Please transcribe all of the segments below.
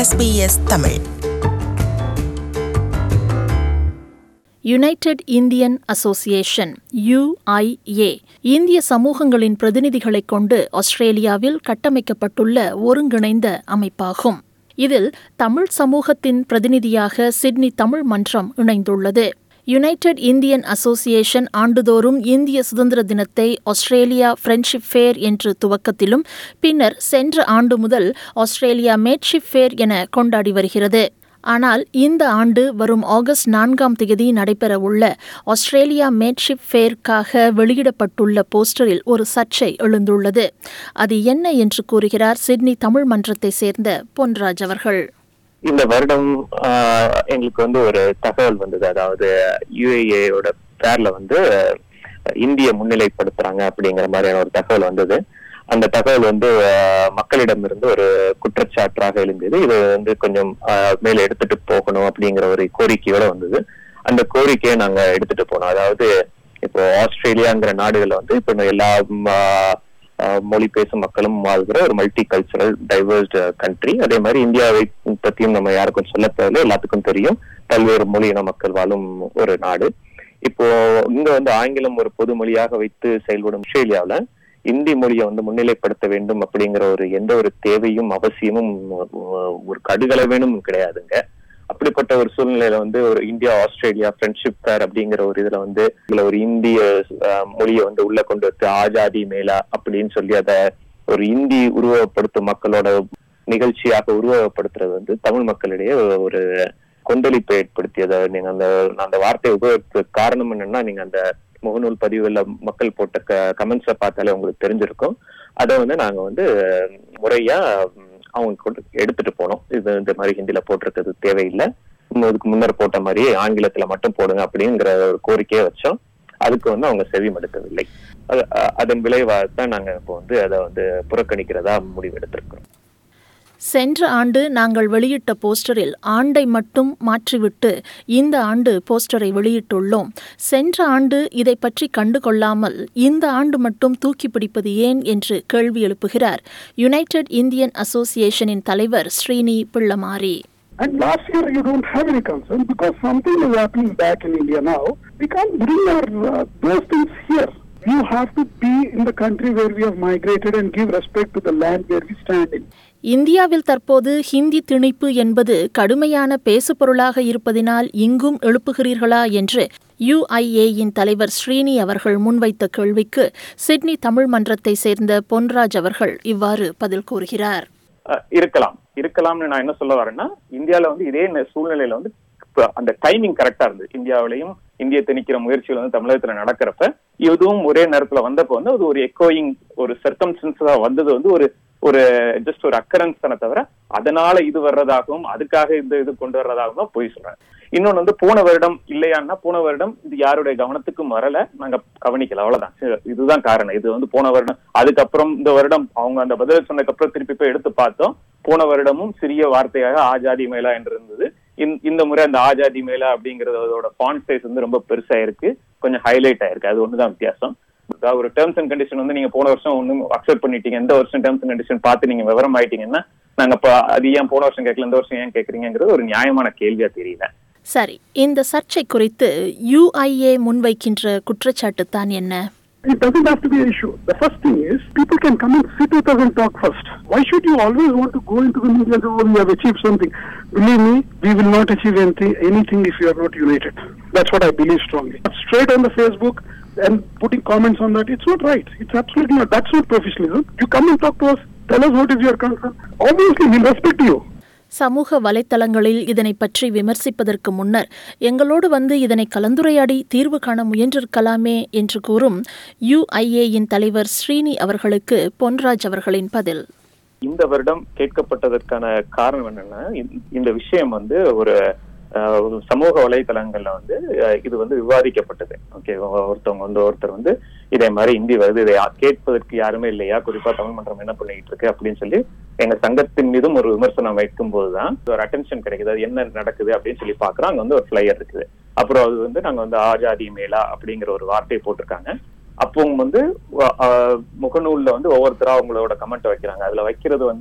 SBS Tamil United Indian Association UIA இந்திய சமூகங்களின் பிரதிநிதிகளைக் கொண்டு ஆஸ்திரேலியாவில் கட்டமைக்கப்பட்டுள்ள ஒருங்கிணைந்த அமைப்பாகும் இதில் தமிழ் சமூகத்தின் பிரதிநிதியாக சிட்னி தமிழ் மன்றம் இணைந்துள்ளது யுனைடெட் இந்தியன் அசோசியேஷன் ஆண்டுதோறும் இந்திய சுதந்திர தினத்தை ஆஸ்திரேலியா ஃப்ரெண்ட்ஷிப் ஃபேர் என்று துவக்கத்திலும் பின்னர் சென்ற ஆண்டு முதல் ஆஸ்திரேலியா மேட்ஷிப் ஃபேர் என கொண்டாடி வருகிறது ஆனால் இந்த ஆண்டு வரும் ஆகஸ்ட் நான்காம் தேதி நடைபெறவுள்ள ஆஸ்திரேலியா மேட்ஷிப் ஃபேர்க்காக வெளியிடப்பட்டுள்ள போஸ்டரில் ஒரு சர்ச்சை எழுந்துள்ளது அது என்ன என்று கூறுகிறார் சிட்னி தமிழ் மன்றத்தை சேர்ந்த பொன்ராஜ் அவர்கள் இந்த வருடம் ஆஹ், எங்களுக்கு வந்து ஒரு தகவல் வந்தது அதாவது யுஏஏயோட பேர்ல வந்து இந்திய முன்னிலைப்படுத்துறாங்க அப்படிங்கிற மாதிரியான ஒரு தகவல் வந்தது அந்த தகவல் வந்து ஆஹ், மக்களிடமிருந்து ஒரு குற்றச்சாட்டாக எழுந்தது இது வந்து கொஞ்சம் ஆஹ், மேல எடுத்துட்டு போகணும் அப்படிங்கிற ஒரு கோரிக்கையோட வந்தது அந்த கோரிக்கையை நாங்க எடுத்துட்டு போனோம் அதாவது இப்போ ஆஸ்திரேலியாங்கிற நாடுகள்ல வந்து இப்போ எல்லா ம், ஆஹ், ஆஹ் மொழி பேசும் மக்களும் வாழ்கிற ஒரு மல்டி கல்ச்சரல் டைவர்ஸ்ட் கண்ட்ரி அதே மாதிரி இந்தியாவை பத்தியும் நம்ம யாருக்கும் சொல்ல தேவையில்லை எல்லாத்துக்கும் தெரியும் பல்வேறு மொழியின மக்கள் வாழும் ஒரு நாடு இப்போ இங்க வந்து ஆங்கிலம் ஒரு பொது மொழியாக வைத்து செயல்படும் ஆஸ்திரேலியாவுல இந்தி மொழியை வந்து முன்னிலைப்படுத்த வேண்டும் அப்படிங்கிற ஒரு எந்த ஒரு தேவையும் அவசியமும் ஒ- ஒரு கடுகளவேனும் கிடையாதுங்க அப்படிப்பட்ட ஒரு சூழ்நிலையில வந்து ஒரு இந்தியா ஆஸ்திரேலியா ஃப்ரெண்ட்ஷிப் ஃபேர் அப்படிங்கிற ஒரு இதுல வந்து இதுல ஒரு இந்திய அஹ், மொழியை வந்து உள்ள கொண்டு வந்து ஆஜாதி மேலா அப்படின்னு சொல்லி அதை ஒரு இந்தி உருவகப்படுத்தும் மக்களோட நிகழ்ச்சியாக உருவகப்படுத்துறது வந்து தமிழ் மக்களிடையே ஒரு கொந்தளிப்பை ஏற்படுத்தியதை நீங்க அந்த நான் அந்த வார்த்தையை உபயோகிக்க காரணம் என்னன்னா நீங்க அந்த முகநூல் பதிவுல மக்கள் போட்ட க கமெண்ட்ஸை பார்த்தாலே உங்களுக்கு தெரிஞ்சிருக்கும் அதை வந்து நாங்க வந்து அஹ், முறையா ம், அவங்க கொண்டு எடுத்துட்டு போனோம் இது இந்த மாதிரி ஹிந்தில போட்டிருக்கிறது தேவையில்லை இன்னும் இதுக்கு முன்னர் போட்ட மாதிரி ஆங்கிலத்துல மட்டும் போடுங்க அப்படிங்கிற ஒரு கோரிக்கையை வச்சோம் அதுக்கு வந்து அவங்க செவி மடுக்கவில்லை அது- அ- அதன் விளைவாக தான் நாங்க இப்போ வந்து அதை வந்து புறக்கணிக்கிறதா முடிவு எடுத்திருக்கிறோம் சென்ற ஆண்டு நாங்கள் வெளியிட்ட போஸ்டரில் ஆண்டை மட்டும் மாற்றிவிட்டு இந்த ஆண்டு போஸ்டரை வெளியிட்டுள்ளோம் சென்ற ஆண்டு இதை பற்றி கண்டுகொள்ளாமல் இந்த ஆண்டு மட்டும் தூக்கி பிடிப்பது ஏன் என்று கேள்வி எழுப்புகிறார் யுனைடெட் இந்தியன் அசோசியேஷனின் தலைவர் Srini பிள்ளமாரி And last year you don't have any concern because something is happening back in India now. We can't bring our uh, those things here. You have to be in the country where we have migrated and give respect to the land where we stand in. இந்தியாவில் தற்போது ஹிந்தி திணிப்பு என்பது கடுமையான பேசுபொருளாக இருப்பதினால் இங்கும் எழுப்புகிறீர்களா என்று யுஐஏயின் தலைவர் ஸ்ரீனி அவர்கள் முன்வைத்த கேள்விக்கு சிட்னி தமிழ் மன்றத்தை சேர்ந்த பொன்ராஜ் அவர்கள் இவ்வாறு பதில் கூறுகிறார் அஹ் இருக்கலாம் இருக்கலாம்னு நான் என்ன சொல்ல வரேன்னா இந்தியால வந்து இதே நெ- சூழ்நிலையில வந்து இப்ப அந்த டைமிங் கரெக்டா இருந்தது இந்தியாவிலையும் இந்திய திணிக்கிற முயற்சிகள் வந்து தமிழகத்துல நடக்கிறப்ப இதுவும் ஒரே நேரத்துல வந்தப்ப வந்து அது ஒரு எக்கோயிங் ஒரு சர்க்கம்ஸ்டன்ஸா வந்தது வந்து ஒரு ஒரு ஜஸ்ட் ஒரு அக்கரன்ஸ் தானே தவிர அதனால இது வர்றதாகவும் அதுக்காக இந்த இது கொண்டு வர்றதாகவும் தான் போய் சொல்றேன் இன்னொன்னு வந்து போன வருடம் இல்லையான்னா போன வருடம் இது யாருடைய கவனத்துக்கும் வரல நாங்க கவனிக்கல அவ்வளவுதான் சரி, இதுதான் காரணம் இது வந்து போன வருடம் அதுக்கப்புறம் இந்த வருடம் அவங்க அந்த பதில் சொன்னதுக்கு அப்புறம் திருப்பி போய் எடுத்து பார்த்தோம் போன வருடமும் சிறிய வார்த்தையாக ஆஜாதி மேலா என்று இருந்தது இந்த- இந்த முறை அந்த ஆஜாதி மேலா அப்படிங்கறதோட ஃபாண்ட் சைஸ் வந்து ரொம்ப பெருசா இருக்கு கொஞ்சம் ஹைலைட் ஆயிருக்கு அது ஒண்ணுதான் வித்தியாசம் அதாவது ஒரு டேர்ம்ஸ் அண்ட் கண்டிஷன் வந்து நீங்க போன வருஷம் ஒண்ணு அக்செப்ட் பண்ணிட்டீங்க இந்த வருஷம் டேர்ம்ஸ் அண்ட் கண்டிஷன் பார்த்து நீங்க விவரம் ஆயிட்டீங்கன்னா நாங்க இப்ப அது ஏன் போன வருஷம் கேட்கல இந்த வருஷம் ஏன் கேக்குறீங்கிறது ஒரு நியாயமான கேள்வியா தெரியல சரி இந்த சர்ச்சை குறித்து யுஐஏ முன்வைக்கின்ற குற்றச்சாட்டு தான் என்ன It doesn't have to be an issue. The first thing is people can come and sit with us and talk first. Why should you always want to go into the media and say, oh, we have achieved something? Believe me, we will not achieve anything, anything if you are not united. That's what I believe strongly. Straight on the Facebook and putting comments on that, it's not right. It's absolutely not. That's not professionalism. You come and talk to us, tell us what is your concern. Obviously, we'll respect you. சமூக வலைத்தளங்களில் இதனை பற்றி விமர்சிப்பதற்கு முன்னர் எங்களோடு வந்து இதனை கலந்துரையாடி தீர்வு காண முயன்றிருக்கலாமே என்று கூறும் யுஐஏயின் தலைவர் ஸ்ரீனி அவர்களுக்கு பொன்ராஜ் அவர்களின் பதில் இந்த வருடம் கேட்கப்பட்டதற்கான காரணம் என்னன்னா இந்த- இந்த விஷயம் வந்து ஒரு அஹ், ஒரு சமூக வலைதளங்கள்ல வந்து அஹ், இது வந்து விவாதிக்கப்பட்டது ஓகே ஒருத்தவங்க வந்து ஒருத்தர் வந்து இதே மாதிரி இந்தி வருது இதை யா- கேட்பதற்கு யாருமே இல்லையா குறிப்பா தமிழ் மன்றம் என்ன பண்ணிட்டு இருக்கு அப்படின்னு சொல்லி எங்க சங்கத்தின் மீதும் ஒரு விமர்சனம் வைக்கும் போதுதான் ஒரு அட்டென்ஷன் கிடைக்குது அது என்ன நடக்குது அப்படின்னு சொல்லி பாக்குறோம் அங்க வந்து ஒரு ஃபிளையர் இருக்குது அப்புறம் அது வந்து நாங்க வந்து ஆஜாதி மேலா அப்படிங்கிற ஒரு வார்த்தையை போட்டிருக்காங்க அப்போ வந்து அஹ், முகநூல்ல வந்து ஒவ்வொருத்தரா அவங்களோட கமெண்ட் வைக்கிறாங்க அதுல வைக்கிறது வந்து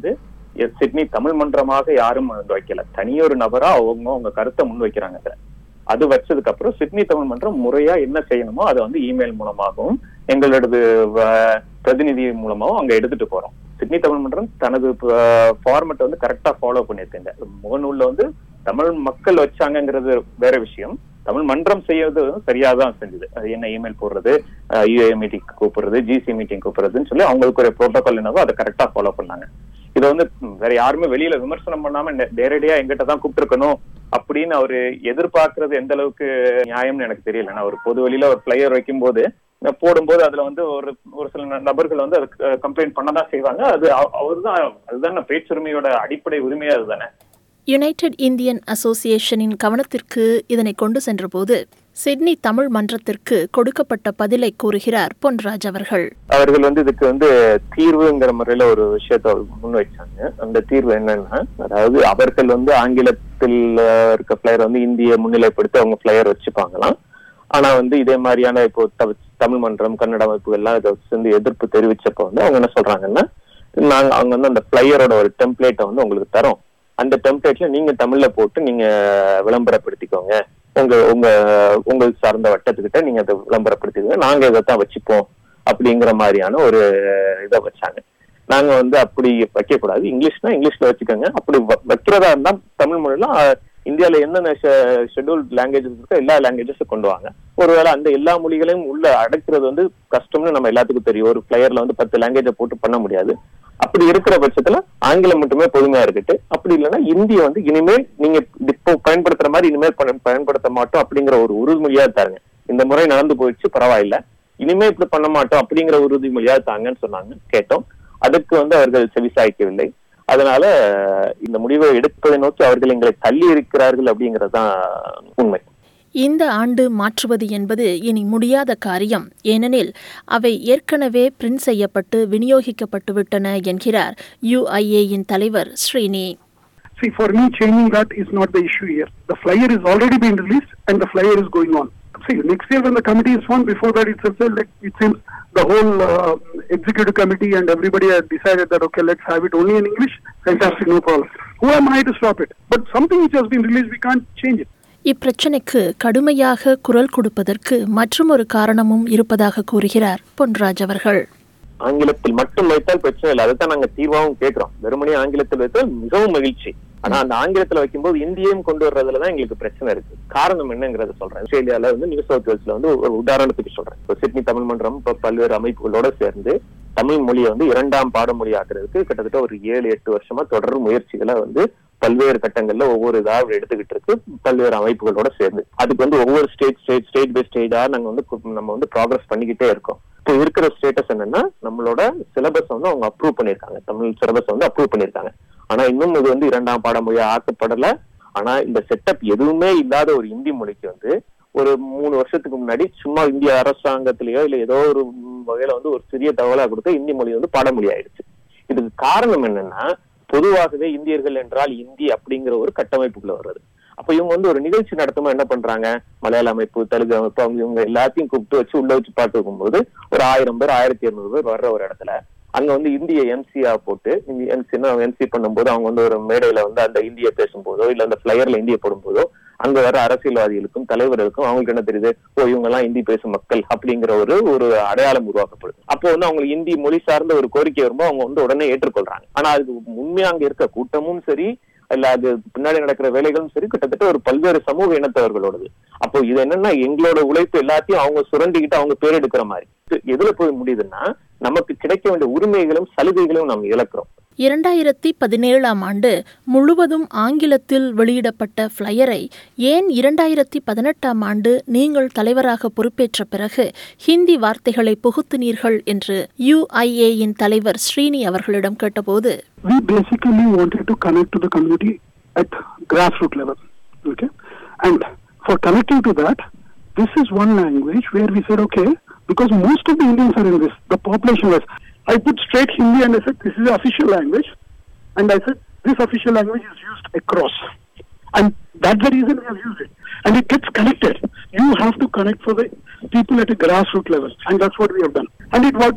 எ- சிட்னி தமிழ் மன்றமாக யாரும் வந்து வைக்கல தனியொரு நபரா அவங்க அவங்க கருத்தை முன் வைக்கிறாங்க அதுல. அது வச்சதுக்கு அப்புறம் சிட்னி தமிழ் மன்றம் முறையா என்ன செய்யணுமோ அதை வந்து இமெயில் மூலமாகவும் எங்களோடது வ- பிரதிநிதி மூலமாகவும் அங்க எடுத்துட்டு போறோம் சிட்னி தமிழ் மன்றம் தனது ஃபார்மட் வந்து கரெக்டா ஃபாலோ பண்ணியிருக்கீங்க முகநூல்ல வந்து தமிழ் மக்கள் வச்சாங்கங்கிறது வேற விஷயம் தமிழ் மன்றம் செய்யறது வந்து சரியா தான் செஞ்சது அது என்ன இமெயில் போடுறது யூஏ மீட்டிங் கூப்பிடுறது ஜிசி மீட்டிங் கூப்பிடுறதுன்னு சொல்லி அவங்களுக்கு ஒரு ப்ரோட்டோகால் என்னவோ அதை கரெக்டா ஃபாலோ பண்ணாங்க இதை வந்து ம், வேற யாருமே வெளியில விமர்சனம் பண்ணாம நே- நேரடியா எங்கிட்ட தான் கூப்பிட்டுருக்கணும் அப்படின்னு அவரு எதிர்பார்க்கறது எந்த அளவுக்கு நியாயம்னு எனக்கு தெரியல நான் ஒரு பொது வெளியில ஒரு பிளேயர் வைக்கும் போது நான் போடும்போது அதுல வந்து ஒரு ஒரு சில ந- நபர்கள் வந்து அதுக்கு கம்ப்ளைண்ட் பண்ணதான் செய்வாங்க அது அவர் தான் அதுதான் பேச்சுரிமையோட அடிப்படை உரிமையா அதுதானே யுனைடெட் இந்தியன் அசோசியேஷனின் கவனத்திற்கு இதனை கொண்டு சென்றபோது சிட்னி தமிழ் மன்றத்திற்கு கொடுக்கப்பட்ட பதிலை கூறுகிறார் பொன்ராஜ் அவர்கள் அவர்கள் வந்து இதுக்கு வந்து தீர்வுங்கிற முறையில ஒரு விஷயத்த முன் வச்சாங்க அந்த தீர்வு என்னன்னா அதாவது அவர்கள் வந்து ஆங்கிலத்தில் அஹ், இருக்க பிளேயர் வந்து இந்திய முன்னிலைப்படுத்தி அவங்க பிளேயர் வச்சுப்பாங்களாம் ஆனா வந்து இதே மாதிரியான இப்போ த- தமிழ் மன்றம் கன்னட அமைப்புகள்லாம் இதை வந்து எதிர்ப்பு தெரிவிச்சப்போ வந்து அவங்க என்ன சொல்றாங்கன்னா நாங்க அவங்க வந்து அந்த பிளேயரோட ஒரு டெம்ப்ளேட்டை வந்து உங்களுக்கு தரோம் அந்த டெம்ப்ளேட்ல நீங்க தமிழ்ல போட்டு நீங்க விளம்பரப்படுத்திக்கோங்க உங்க உங்க உங்களுக்கு சார்ந்த வட்டத்துக்கிட்ட நீங்க அதை விளம்பரப்படுத்திக்கோங்க நாங்க இதை தான் வச்சுப்போம் அப்படிங்கிற மாதிரியான ஒரு இதை வச்சாங்க நாங்க வந்து அப்படி வைக்க கூடாது இங்கிலீஷ்னா இங்கிலீஷ்ல வச்சுக்கோங்க அப்படி வ- வைக்கிறதா இருந்தா தமிழ் மொழியில அஹ், இந்தியால என்னென்ன ஷெட்யூல் லாங்குவேஜஸ் இருக்கோ எல்லா லாங்குவேஜஸும் கொண்டு வாங்க ஒருவேளை அந்த எல்லா மொழிகளையும் உள்ள அடைக்கிறது வந்து கஷ்டம்னு நம்ம எல்லாத்துக்கும் தெரியும் ஒரு பிளேயர்ல வந்து பத்து லாங்குவேஜை போட்டு பண்ண முடியாது அப்படி இருக்கிற பட்சத்துல ஆங்கிலம் மட்டுமே பொதுமையா இருக்கட்டு அப்படி இல்லைன்னா இந்திய வந்து இனிமேல் நீங்க இப்போ பயன்படுத்துற மாதிரி இனிமேல் பயன்- பயன்படுத்த மாட்டோம் அப்படிங்கிற ஒரு உறுதிமொழியா தாருங்க இந்த முறை நடந்து போயிடுச்சு பரவாயில்ல இனிமே இப்படி பண்ண மாட்டோம் அப்படிங்கிற உறுதிமொழியா தாங்கன்னு சொன்னாங்க கேட்டோம் அதுக்கு வந்து அவர்கள் செவிசாய்க்கவில்லை அதனால இந்த முடிவை எடுப்பதை நோக்கி அவர்கள் எங்களை தள்ளி இருக்கிறார்கள் அப்படிங்கிறது தான் உண்மை இந்த ஆண்டு மாற்றுவது என்பது இனி முடியாத காரியம் ஏனெனில் அவை ஏற்கனவே பிரிண்ட் செய்யப்பட்டு விநியோகிக்கப்பட்டு விட்டன என்கிறார் யுஐஏயின் தலைவர் Srini See, for me, changing that is not the issue here. The flyer is already been released and the flyer is going on. See, next year when the committee is formed, before that itself, uh, like, it seems the whole uh, executive committee and everybody had decided that, okay, let's have it only in English. Fantastic, no problem. Who am I to stop it? But something which has been released, we can't change it. இப்பிரச்சினைக்கு கடுமையாக குரல் கொடுப்பதற்கு மற்றுமொரு காரணமும் இருப்பதாக கூறுகிறார் பொன்ராஜ் அவர்கள் ஆங்கிலத்தில் மட்டும் வைத்தால் பிரச்சனை இல்லை அதைத்தான் நாங்க தீர்வாகவும் கேட்கிறோம் வெறுமனே ஆங்கிலத்தில் வைத்தால் மிகவும் மகிழ்ச்சி ஆனா அந்த ஆங்கிலத்துல வைக்கும்போது இந்தியையும் கொண்டு வர்றதுலதான் எங்களுக்கு பிரச்சனை இருக்கு காரணம் என்னங்கறத சொல்றேன் ஆஸ்திரேலியால வந்து நியூ சவுத் வேல்ஸ்ல வந்து ஒரு உதாரணத்துக்கு சொல்றேன் இப்போ சிட்னி தமிழ் மன்றம் இப்ப பல்வேறு அமைப்புகளோட சேர்ந்து தமிழ் மொழியை வந்து இரண்டாம் பாடமொழி ஆக்குறதுக்கு கிட்டத்தட்ட ஒரு ஏழு எட்டு வருஷமா தொடர் முயற்சிகளை வந்து பல்வேறு கட்டங்கள்ல ஒவ்வொரு இதாக எடுத்துக்கிட்டு இருக்கு பல்வேறு அமைப்புகளோட சேர்ந்து அதுக்கு வந்து ஒவ்வொரு ஸ்டேட் ஸ்டேட் ஸ்டேட் பை ஸ்டேட்டா நாங்க வந்து கு- நம்ம வந்து ப்ராக்ரஸ் பண்ணிக்கிட்டே இருக்கோம் இப்போ இருக்கிற ஸ்டேட்டஸ் என்னன்னா நம்மளோட சிலபஸ் வந்து அவங்க அப்ரூவ் பண்ணிருக்காங்க தமிழ் சிலபஸ் வந்து அப்ரூவ் பண்ணிருக்காங்க ஆனா இன்னும் இது வந்து இரண்டாம் பாடமொழியா ஆக்கப்படல ஆனா இந்த செட்டப் எதுவுமே இல்லாத ஒரு இந்தி மொழிக்கு வந்து ஒரு மூணு வருஷத்துக்கு முன்னாடி சும்மா இந்திய அரசாங்கத்திலேயோ இல்ல ஏதோ ஒரு வகையில வந்து ஒரு சிறிய தகவலா கொடுத்து இந்தி மொழி வந்து பாடமொழி ஆயிடுச்சு இதுக்கு காரணம் என்னன்னா பொதுவாகவே இந்தியர்கள் என்றால் இந்தி அப்படிங்கிற ஒரு கட்டமைப்புக்குள்ள வர்றது அப்ப இவங்க வந்து ஒரு நிகழ்ச்சி நடத்துமா என்ன பண்றாங்க மலையாள அமைப்பு தெலுங்கு அமைப்பு அவங்க இவங்க எல்லாத்தையும் கூப்பிட்டு வச்சு உள்ள வச்சு பாட்டு வைக்கும்போது ஒரு ஆயிரம் பேர் ஆயிரத்தி இருநூறு பேர் வர்ற ஒரு இடத்துல அங்க வந்து இந்திய எம்சியா போட்டு எம்சின்னா எம்சி பண்ணும்போது அவங்க வந்து ஒரு மேடையில வந்து அந்த இந்திய பேசும்போதோ இல்ல அந்த பிளையர்ல இந்திய போடும்போதோ அங்க வர அரசியல்வாதிகளுக்கும் தலைவர்களுக்கும் அவங்களுக்கு என்ன தெரியுது ஓ இவங்க எல்லாம் இந்தி பேசும் மக்கள் அப்படிங்கிற ஒரு ஒரு அடையாளம் உருவாக்கப்படுது அப்போ வந்து அவங்களுக்கு இந்தி மொழி சார்ந்த ஒரு கோரிக்கை வரும்போது அவங்க வந்து உடனே ஏற்றுக்கொள்றாங்க ஆனா அது உண்மையா அங்க இருக்க கூட்டமும் சரி இல்ல அது பின்னாடி நடக்கிற வேலைகளும் சரி கிட்டத்தட்ட ஒரு பல்வேறு சமூக இனத்தவர்களோடது அப்போ இது என்னன்னா எங்களோட உழைப்பு எல்லாத்தையும் அவங்க சுரண்டிக்கிட்டு அவங்க பேரெடுக்கிற மாதிரி இது எதுல போய் முடியுதுன்னா நமக்கு கிடைக்க வேண்டிய உரிமைகளும் சலுகைகளும் நம்ம இழக்கிறோம் இரண்டாயிரத்தி பதினேழாம் ஆண்டு முழுவதும் ஆங்கிலத்தில் வெளியிடப்பட்ட ஃப்ளையரை ஏன் இரண்டாயிரத்தி பதினெட்டாம் ஆண்டு நீங்கள் தலைவராக பொறுப்பேற்ற பிறகு ஹிந்தி வார்த்தைகளை புகுத்தினீர்கள் என்று யுஐஏயின் தலைவர் ஸ்ரீனி அவர்களிடம் கேட்டபோது we basically wanted to connect to the community at grassroots level. Okay, and for connecting to that, this is one language where we said, okay, because most of the Indians are in this, the population was. I put straight Hindi and I said, this is the official language, and I said, this official language is used across, and that's the reason we have used it, and it gets connected. You have to connect for the people at a grassroots level, and that's what we have done, and it worked out.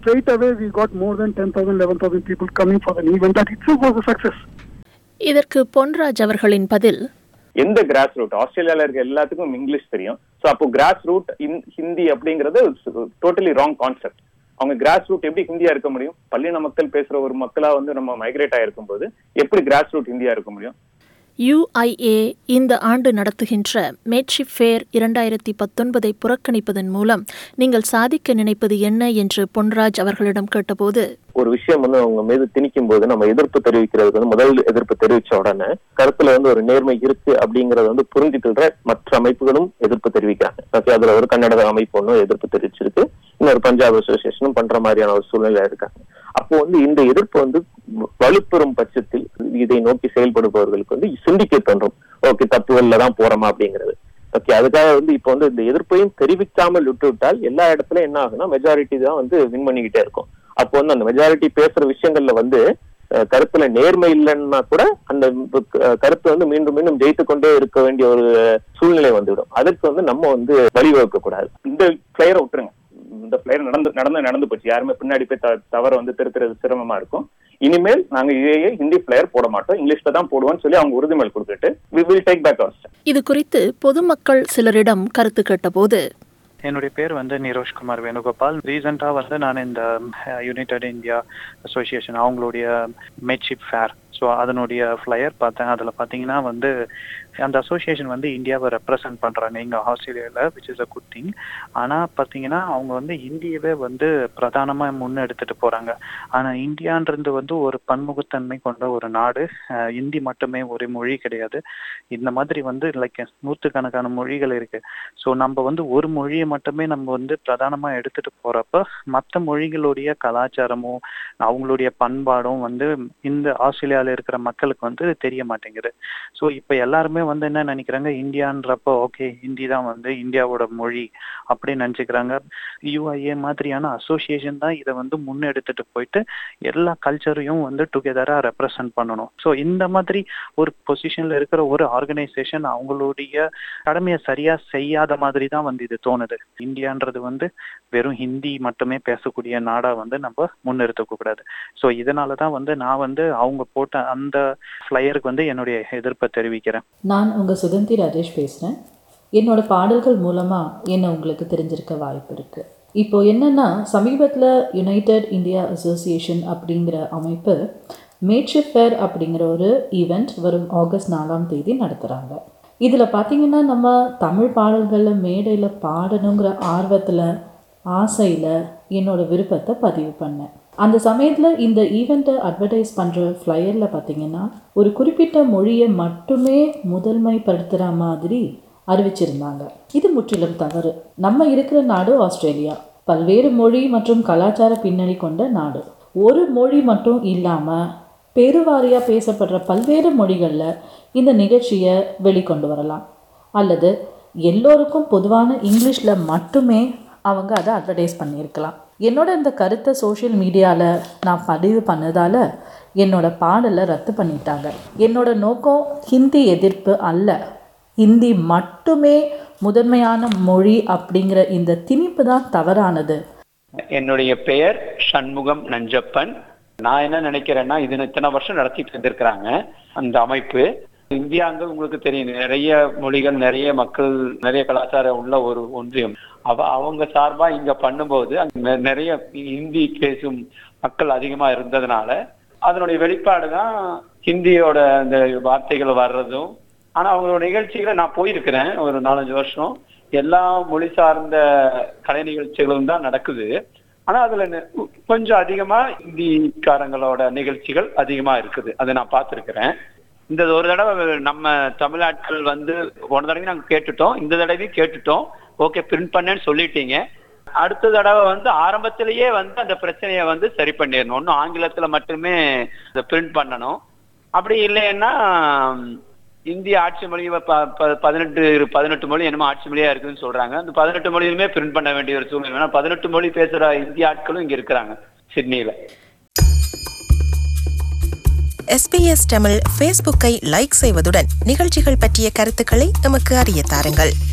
straight away we got more than 10,000, 11,000 people coming for an event. That itself was a success. இதற்கு பொன்ராஜ் அவர்களின் பதில் எந்த cross root ஆஸ்திரேலியால இருக்க எல்லாத்துக்கும் English தெரியும் so அப்போ cross root Hindi அப்படிங்கறது டோட்டலி ராங் கான்செப்ட் அவங்க கிராஸ் ரூட் எப்படி ஹிந்தியா இருக்க முடியும் பல்லின மக்கள் பேசுற ஒரு மக்களா வந்து நம்ம மைக்ரேட் ஆயிருக்கும் போது எப்படி கிராஸ் ரூட் ஹிந்தியா இருக்க முடியும் யுஐஏ இந்த ஆண்டு நடத்துகின்ற மேட்ஷிப் ஃபேர் இரண்டாயிரத்தி பத்தொன்பதை புறக்கணிப்பதன் மூலம் நீங்கள் சாதிக்க நினைப்பது என்ன என்று பொன்ராஜ் அவர்களிடம் கேட்டபோது ஒரு விஷயம் வந்து அவங்க மீது திணிக்கும் போது நம்ம எதிர்ப்பு தெரிவிக்கிறதுக்கு வந்து முதல் எதிர்ப்பு தெரிவிச்ச உடனே கருத்துல வந்து ஒரு நேர்மை இருக்கு அப்படிங்கறத வந்து புரிஞ்சுக்கிற மற்ற அமைப்புகளும் எதிர்ப்பு தெரிவிக்கிறாங்க ஓகே அதுல ஒரு கன்னட அமைப்பு ஒன்றும் எதிர்ப்பு தெரிவிச்சிருக்கு இன்னொரு பஞ்சாப் அசோசியேஷனும் பண்ற மாதிரியான ஒரு சூழ்நிலை இருக்காங்க அப்போ வந்து இந்த எதிர்ப்பு வந்து வலுப்பெறும் பட்சத்தில் இதை நோக்கி செயல்படுபவர்களுக்கு வந்து சிந்திக்க தோன்றும் ஓகே தப்புகள்ல தான் போறோமா அப்படிங்கிறது ஓகே அதுக்காக வந்து இப்போ வந்து இந்த எதிர்ப்பையும் தெரிவிக்காமல் விட்டுவிட்டால் எல்லா இடத்துலயும் என்ன ஆகும்னா மெஜாரிட்டி தான் வந்து வின் பண்ணிக்கிட்டே இருக்கும் அப்போ வந்து அந்த மெஜாரிட்டி பேசுற விஷயங்கள்ல வந்து அஹ், கருத்துல நேர்மை இல்லைன்னா கூட அந்த அஹ், கருத்து வந்து மீண்டும் மீண்டும் ஜெயித்து கொண்டே இருக்க வேண்டிய ஒரு சூழ்நிலை வந்துவிடும் அதற்கு வந்து நம்ம வந்து வழிவகுக்க கூடாது இந்த பிளேயரை விட்டுருங்க இந்த பிளேயர் நடந்து நடந்து நடந்து போச்சு யாருமே பின்னாடி போய் த- தவற வந்து திருத்துறது சிரமமா இருக்கும் இனிமேல் நாங்க யுஏஏ ஹிந்தி பிளேயர் போட மாட்டோம் இங்கிலீஷ்ல தான் போடுவோம்னு சொல்லி அவங்க உறுதிமொழி கொடுத்துட்டு we will take back our இது குறித்து பொதுமக்கள் சிலரிடம் கருத்து கேட்டபோது என்னுடைய பேர் வந்து நிரோஷ்குமார் வேணுகோபால் ரீசெண்டாக வந்து நான் இந்த யுனைடெட் இந்தியா அசோசியேஷன் அவங்களுடைய மெட்ஷிப் ஃபேர் ஸோ அதனுடைய ஃப்ளையர் பார்த்தேன் அதில் பார்த்தீங்கன்னா வந்து அந்த அசோசியேஷன் வந்து இந்தியாவை ரெப்ரசன்ட் பண்ணுறாங்க இங்கே ஆஸ்திரேலியாவில் which is a good thing ஆனால் பார்த்தீங்கன்னா அவங்க வந்து இந்தியவே வந்து பிரதானமாக முன்னெடுத்துட்டு போகிறாங்க ஆனால் இந்தியான்றது வந்து ஒரு பன்முகத்தன்மை கொண்ட ஒரு நாடு அஹ் இந்தி மட்டுமே ஒரு மொழி கிடையாது இந்த மாதிரி வந்து லைக் நூற்றுக்கணக்கான மொழிகள் இருக்கு ஸோ நம்ம வந்து ஒரு மொழியை மட்டுமே நம்ம வந்து பிரதானமாக எடுத்துட்டு போறப்ப மற்ற மொழிகளுடைய கலாச்சாரமும் அவங்களுடைய பண்பாடும் வந்து இந்த ஆஸ்திரேலியாவில் இருக்கிற மக்களுக்கு வந்து தெரிய மாட்டேங்குது ஸோ இப்போ எல்லாருமே வந்து என்ன நினைக்கிறாங்க இந்தியான்றப்போ ஓகே ஹிந்தி தான் வந்து இந்தியாவோட மொழி அப்படின்னு நினச்சிக்கிறாங்க யூஐஏ மாதிரியான அசோசியேஷன் தான் இதை வந்து முன்னெடுத்துட்டு போயிட்டு எல்லா கல்ச்சரையும் வந்து டுகெதராக ரெப்ரசன்ட் பண்ணணும் ஸோ இந்த மாதிரி ஒரு பொசிஷன்ல இருக்கிற ஒரு ஆர்கனைசேஷன் அவங்களுடைய கடமையை சரியா செய்யாத மாதிரி தான் வந்து இது தோணுது இந்தியான்றது வந்து வெறும் ஹிந்தி மட்டுமே பேசக்கூடிய நாடா வந்து நம்ம முன்னிறுத்தக்க கூடாது ஸோ இதனால தான் வந்து நான் வந்து அவங்க போட்ட அந்த ஃப்ளையருக்கு வந்து என்னுடைய எதிர்ப்பை தெரிவிக்கிறேன் நான் உங்கள் சுகந்தி ராஜேஷ் பேசுகிறேன் என்னோட பாடல்கள் மூலமாக என்ன உங்களுக்கு தெரிஞ்சிருக்க வாய்ப்பு இருக்குது இப்போ என்னென்னா சமீபத்தில் யுனைடெட் இந்தியா அசோசியேஷன் அப்படிங்கிற அமைப்பு மேட்ஷிப் ஃபேர் அப்படிங்கிற ஒரு ஈவெண்ட் வரும் ஆகஸ்ட் நாலாம் தேதி நடத்துகிறாங்க இதில் பார்த்தீங்கன்னா நம்ம தமிழ் பாடல்களில் மேடையில் பாடணுங்கிற ஆர்வத்தில் ஆசையில் என்னோட விருப்பத்தை பதிவு பண்ணேன் அந்த சமயத்தில் இந்த ஈவெண்ட்டை அட்வர்டைஸ் பண்ணுற ஃப்ளையரில் பார்த்தீங்கன்னா ஒரு குறிப்பிட்ட மொழியை மட்டுமே முதன்மைப்படுத்துகிற மாதிரி அறிவிச்சிருந்தாங்க இது முற்றிலும் தவறு நம்ம இருக்கிற நாடு ஆஸ்திரேலியா பல்வேறு மொழி மற்றும் கலாச்சார பின்னணி கொண்ட நாடு ஒரு மொழி மட்டும் இல்லாமல் பெருவாரியாக பேசப்படுற பல்வேறு மொழிகளில் இந்த நிகழ்ச்சியை வெளிக்கொண்டு வரலாம் அல்லது எல்லோருக்கும் பொதுவான இங்கிலீஷில் மட்டுமே அவங்க அதை அட்வர்டைஸ் பண்ணியிருக்கலாம் என்னோட இந்த கருத்தை சோஷியல் மீடியாவில் நான் பதிவு பண்ணதால் என்னோட பாடலை ரத்து பண்ணிட்டாங்க என்னோட நோக்கம் ஹிந்தி எதிர்ப்பு அல்ல ஹிந்தி மட்டுமே முதன்மையான மொழி அப்படிங்கிற இந்த திணிப்பு தான் தவறானது என்னுடைய பெயர் சண்முகம் நஞ்சப்பன் நான் என்ன நினைக்கிறேன்னா இது இத்தனை வருஷம் நடத்திட்டு இருந்திருக்கிறாங்க அந்த அமைப்பு இந்தியாங்க உங்களுக்கு தெரியும் நிறைய மொழிகள் நிறைய மக்கள் நிறைய கலாச்சாரம் உள்ள ஒரு ஒன்றியம் அவ அவங்க சார்பா இங்க பண்ணும்போது அங்க நெ- நிறைய ஹிந்தி பேசும் மக்கள் அதிகமா இருந்ததுனால அதனுடைய வெளிப்பாடு தான் ஹிந்தியோட அந்த வார்த்தைகள் வர்றதும் ஆனா அவங்களோட நிகழ்ச்சிகளை நான் போயிருக்கிறேன் ஒரு நாலஞ்சு வருஷம் எல்லா மொழி சார்ந்த கலை நிகழ்ச்சிகளும் தான் நடக்குது ஆனா அதுல நெ- கொஞ்சம் அதிகமா இந்திக்காரங்களோட நிகழ்ச்சிகள் அதிகமா இருக்குது அதை நான் பார்த்திருக்கிறேன் இந்த ஒரு தடவை நம்ம தமிழ்நாட்கள் வந்து போன தடவை நாங்க கேட்டுட்டோம் இந்த தடவையும் கேட்டுட்டோம் ஓகே பிரிண்ட் பண்ணேன்னு சொல்லிட்டீங்க அடுத்த தடவை வந்து ஆரம்பத்திலேயே வந்து அந்த பிரச்சனையை வந்து சரி பண்ணிடணும் ஒன்றும் ஆங்கிலத்துல மட்டுமே இதை பிரிண்ட் பண்ணணும் அப்படி இல்லைன்னா இந்திய ஆட்சி மொழி ப- ப- பதினெட்டு பதினெட்டு மொழி என்னமோ ஆட்சி மொழியா இருக்குன்னு சொல்றாங்க அந்த பதினெட்டு மொழியுமே பிரிண்ட் பண்ண வேண்டிய ஒரு சூழ்நிலை ஏன்னா பதினெட்டு மொழி பேசுற இந்திய ஆட்களும் இங்க இருக்கிறாங்க சிட்னில எஸ்பிஎஸ் தமிழ் ஃபேஸ்புக்கை லைக் செய்வதுடன் நிகழ்ச்சிகள் பற்றிய கருத்துக்களை எமக்கு அறிய தாருங்கள்